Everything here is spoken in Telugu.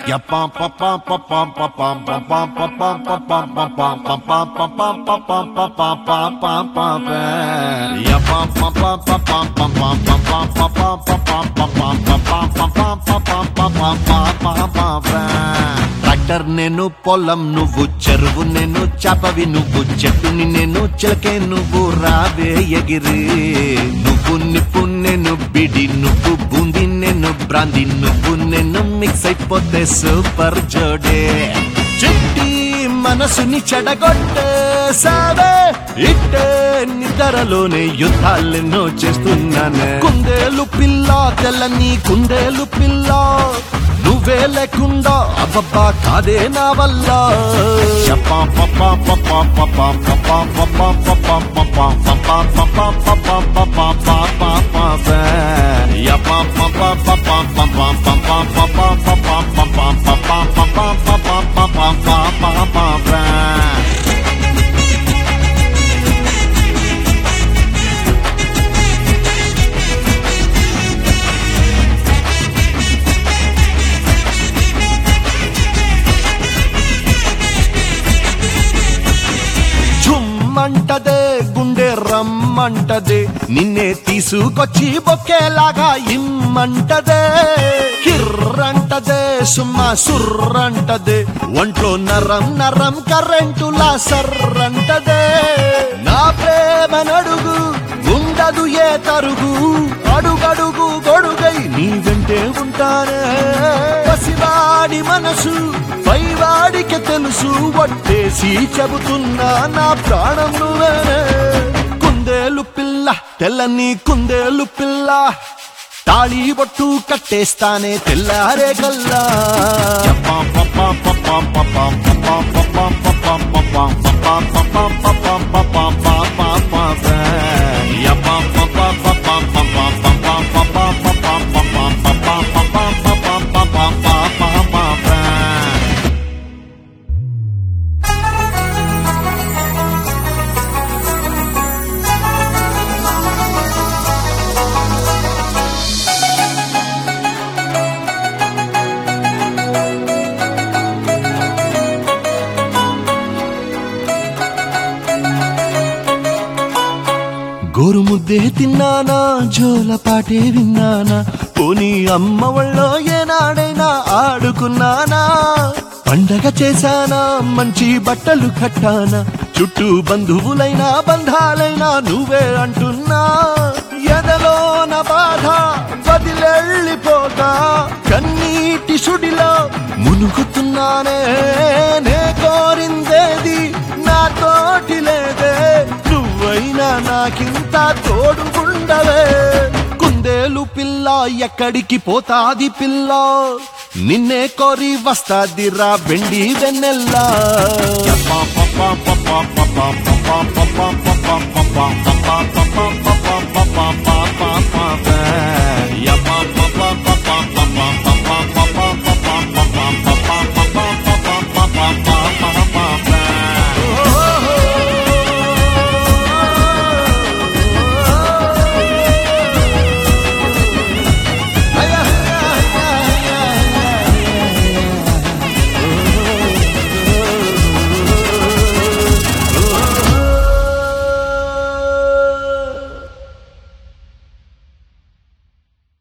ట్రాక్టర్ నేను పొలం నువ్వు చెరువు నేను చాపవి నువ్వు చెట్టుని నేను చిలకే నువ్వు రావే ఎగిరి నువ్వు నిప్పు నేను బిడి నువ్వు బూంది నేను బ్రాంది నువ్వు నేను మిక్స్ అయిపోతే సూపర్ జోడే చిట్టి మనసుని చెడగొట్టే సావే ఇట్టే నిద్రలోనే యుద్ధాలెన్నో చేస్తున్నానే కుందేలు పిల్ల తెల్లని కుందేలు పిల్ల నువ్వే లేకుండా అబ్బబ్బా కాదే నా వల్ల ఝుమ్మంటదే గుండె రమ్మంటదే నిన్నే తీసుకొచ్చి బొక్కేలాగా ఇమ్మంటదే కిర్రంటదే సుమ్మా సుర్రంటదే ఒంట్లో నరం నరం కరెంటులా సర్రంటదే నా ప్రేమ నడుగు ఉండదు ఏ తరుగు అడుగడుగు గొడుగై నీ వెంటే ఉంటానే పసివాడి మనసు పైవాడికి తెలుసు వట్టేసి చెబుతున్నా నా ప్రాణం నువ్వేనే కుందేలు పిల్ల తెల్లని కుందేలు పిల్ల తాళి బొట్టు కట్టేస్తానే తెల్లారే కల్లా గోరు ముద్దే తిన్నానా జోల పాటే విన్నానా పోనీ అమ్మ వాళ్ళో ఏనాడైనా ఆడుకున్నానా పండగ చేశానా మంచి బట్టలు కట్టానా చుట్టూ బంధువులైనా బంధాలైనా నువ్వే అంటున్నా ఎదలో నా బాధ వదిలెళ్ళిపోగా కన్నీటి సుడిలో మునుగుతున్నానే నే కోరిందేది నా తోటి లేదే నువ్వైనా నాకింత తోడుగుండవే కుందేలు పిల్ల ఎక్కడికి పోతాది పిల్ల నిన్నే కోరి వస్తాదిరా వెండి వెన్నెల్లా Yap